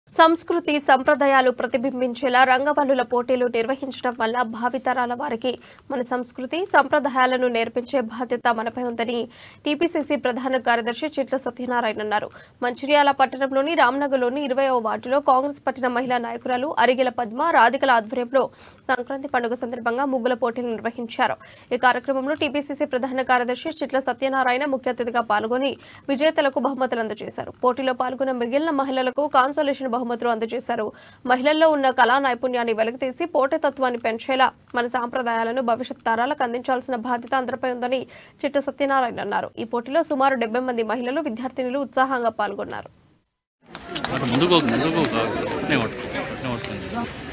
సంస్కృతి సంప్రదాయాలు ప్రతిబింబించేలా రంగవల్లుల పోటీలు నిర్వహించడం వల్ల భావితరాల వారికి మన సంస్కృతి సంప్రదాయాలను నేర్పించే బాధ్యత మనపై ఉందని టీపీసీసీ ప్రధాన కార్యదర్శి చిట్ల సత్యనారాయణ అన్నారు మంచిర్యాల పట్టణంలోని రామ్నగర్లోని ఇరవయవ వార్డులో కాంగ్రెస్ పట్టణ మహిళా నాయకురాలు అరిగెల పద్మ రాధికల ఆధ్వర్యంలో సంక్రాంతి పండుగ సందర్భంగా ముగ్గుల పోటీలు నిర్వహించారు ఈ కార్యక్రమంలో టీపీసీసీ ప్రధాన కార్యదర్శి చిట్ల సత్యనారాయణ ముఖ్య అతిథిగా పాల్గొని విజేతలకు బహుమతులు అందజేశారు పోటీలో పాల్గొన్న మిగిలిన మహిళలకు కాన్సోలేషన్ బహుమతులు అందజేశారు మహిళల్లో ఉన్న కళా నైపుణ్యాన్ని వెలికితీసి పోటీతత్వాన్ని పెంచేలా మన సాంప్రదాయాలను భవిష్యత్ తరాలకు అందించాల్సిన బాధ్యత అందరిపై ఉందని చిట్ట సత్యనారాయణ అన్నారు ఈ పోటీలో సుమారు డెబ్బై మంది మహిళలు విద్యార్థినులు ఉత్సాహంగా పాల్గొన్నారు అటు ముందుకు పోకు, ముందుకు పోకు, ఆగు. అట్నే పట్టుకో, అట్నే పట్టుకోండి.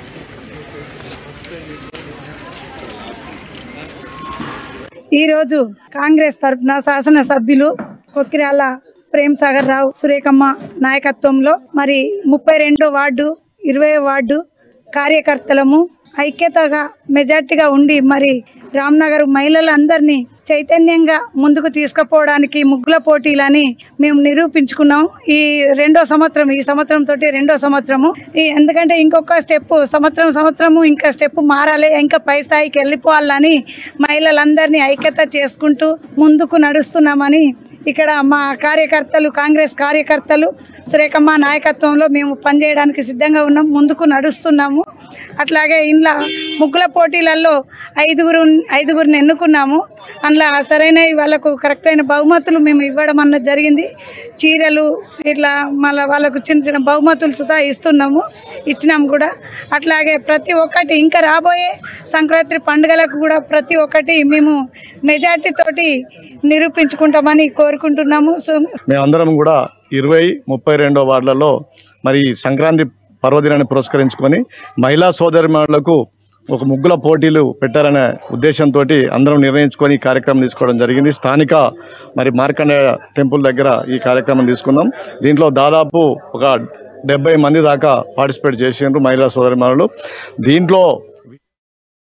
ఈరోజు కాంగ్రెస్ తరఫున శాసనసభ్యులు కొక్కిరాల ప్రేమ్ సాగర్ రావు సురేఖమ్మ నాయకత్వంలో మరి ముప్పై రెండో వార్డు ఇరవై వార్డు కార్యకర్తలము ఐక్యతగా మెజార్టీగా ఉండి మరి రామ్నగర్ మహిళలందరినీ చైతన్యంగా ముందుకు తీసుకుపోవడానికి ముగ్గుల పోటీలని మేము నిరూపించుకున్నాం ఈ రెండో సంవత్సరం ఈ సంవత్సరం తోటి రెండో సంవత్సరము ఈ ఎందుకంటే ఇంకొక స్టెప్ సంవత్సరం సంవత్సరము ఇంకా స్టెప్ మారాలి ఇంకా పై స్థాయికి వెళ్ళిపోవాలని మహిళలందరినీ ఐక్యత చేసుకుంటూ ముందుకు నడుస్తున్నామని ఇక్కడ మా కార్యకర్తలు కాంగ్రెస్ కార్యకర్తలు సురేఖమ్మ నాయకత్వంలో మేము పనిచేయడానికి సిద్ధంగా ఉన్నాం ముందుకు నడుస్తున్నాము అట్లాగే ఇంట్లో ముగ్గుల పోటీలలో ఐదుగురు ఐదుగురిని ఎన్నుకున్నాము అందులో సరైన వాళ్ళకు కరెక్ట్ అయిన బహుమతులు మేము ఇవ్వడం అన్నది జరిగింది చీరలు ఇట్లా మళ్ళీ వాళ్ళకు చిన్న చిన్న బహుమతులు సుతా ఇస్తున్నాము ఇచ్చినాము కూడా అట్లాగే ప్రతి ఒక్కటి ఇంకా రాబోయే సంక్రాంతి పండుగలకు కూడా ప్రతి ఒక్కటి మేము మెజార్టీ తోటి నిరూపించుకుంటామని కోరుకుంటున్నాము సో మేమందరం కూడా ఇరవై ముప్పై రెండో వార్డులలో మరి ఈ సంక్రాంతి పర్వదినాన్ని పురస్కరించుకొని మహిళా సోదరిమణులకు ఒక ముగ్గుల పోటీలు పెట్టాలనే ఉద్దేశంతో అందరం నిర్ణయించుకొని ఈ కార్యక్రమం తీసుకోవడం జరిగింది స్థానిక మరి మార్కండేయ టెంపుల్ దగ్గర ఈ కార్యక్రమం తీసుకున్నాం దీంట్లో దాదాపు ఒక డెబ్బై మంది దాకా పార్టిసిపేట్ చేసిండ్రు మహిళా సోదరిమణులు దీంట్లో